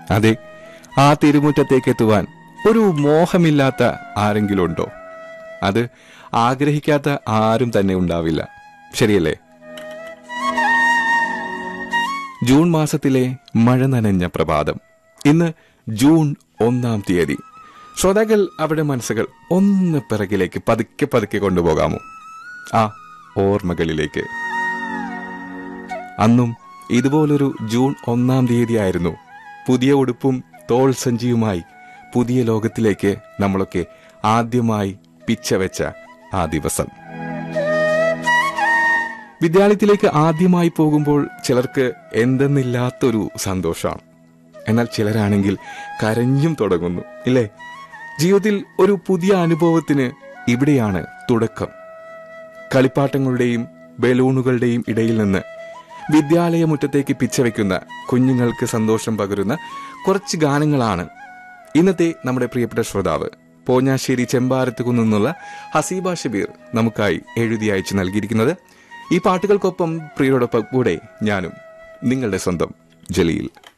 അതെ ആ തിരുമുറ്റത്തേക്ക് എത്തുവാൻ ഒരു മോഹമില്ലാത്ത ആരെങ്കിലും ഉണ്ടോ അത് ആഗ്രഹിക്കാത്ത ആരും തന്നെ ഉണ്ടാവില്ല ശരിയല്ലേ ജൂൺ മാസത്തിലെ മഴ നനഞ്ഞ പ്രഭാതം ഇന്ന് ജൂൺ ഒന്നാം തീയതി ശ്രോതാക്കൾ അവരുടെ മനസ്സുകൾ ഒന്ന് പിറകിലേക്ക് പതുക്കെ പതുക്കെ കൊണ്ടുപോകാമോ ആ ഓർമ്മകളിലേക്ക് അന്നും ഇതുപോലൊരു ജൂൺ ഒന്നാം തീയതി ആയിരുന്നു പുതിയ ഉടുപ്പും തോൾ സഞ്ചിയുമായി പുതിയ ലോകത്തിലേക്ക് നമ്മളൊക്കെ ആദ്യമായി പിച്ചവെച്ച ആ ദിവസം വിദ്യാലയത്തിലേക്ക് ആദ്യമായി പോകുമ്പോൾ ചിലർക്ക് എന്തെന്നില്ലാത്തൊരു സന്തോഷമാണ് എന്നാൽ ചിലരാണെങ്കിൽ കരഞ്ഞും തുടങ്ങുന്നു ഇല്ലേ ജീവിതത്തിൽ ഒരു പുതിയ അനുഭവത്തിന് ഇവിടെയാണ് തുടക്കം കളിപ്പാട്ടങ്ങളുടെയും ബലൂണുകളുടെയും ഇടയിൽ നിന്ന് വിദ്യാലയ മുറ്റത്തേക്ക് പിച്ചവെക്കുന്ന കുഞ്ഞുങ്ങൾക്ക് സന്തോഷം പകരുന്ന കുറച്ച് ഗാനങ്ങളാണ് ഇന്നത്തെ നമ്മുടെ പ്രിയപ്പെട്ട ശ്രോതാവ് പോഞ്ഞാശ്ശേരി ചെമ്പാരത്ത് നിന്നുള്ള ഹസീബ ഷബീർ നമുക്കായി എഴുതി അയച്ചു നൽകിയിരിക്കുന്നത് ഈ പാട്ടുകൾക്കൊപ്പം പ്രിയരോടൊപ്പം കൂടെ ഞാനും നിങ്ങളുടെ സ്വന്തം ജലീൽ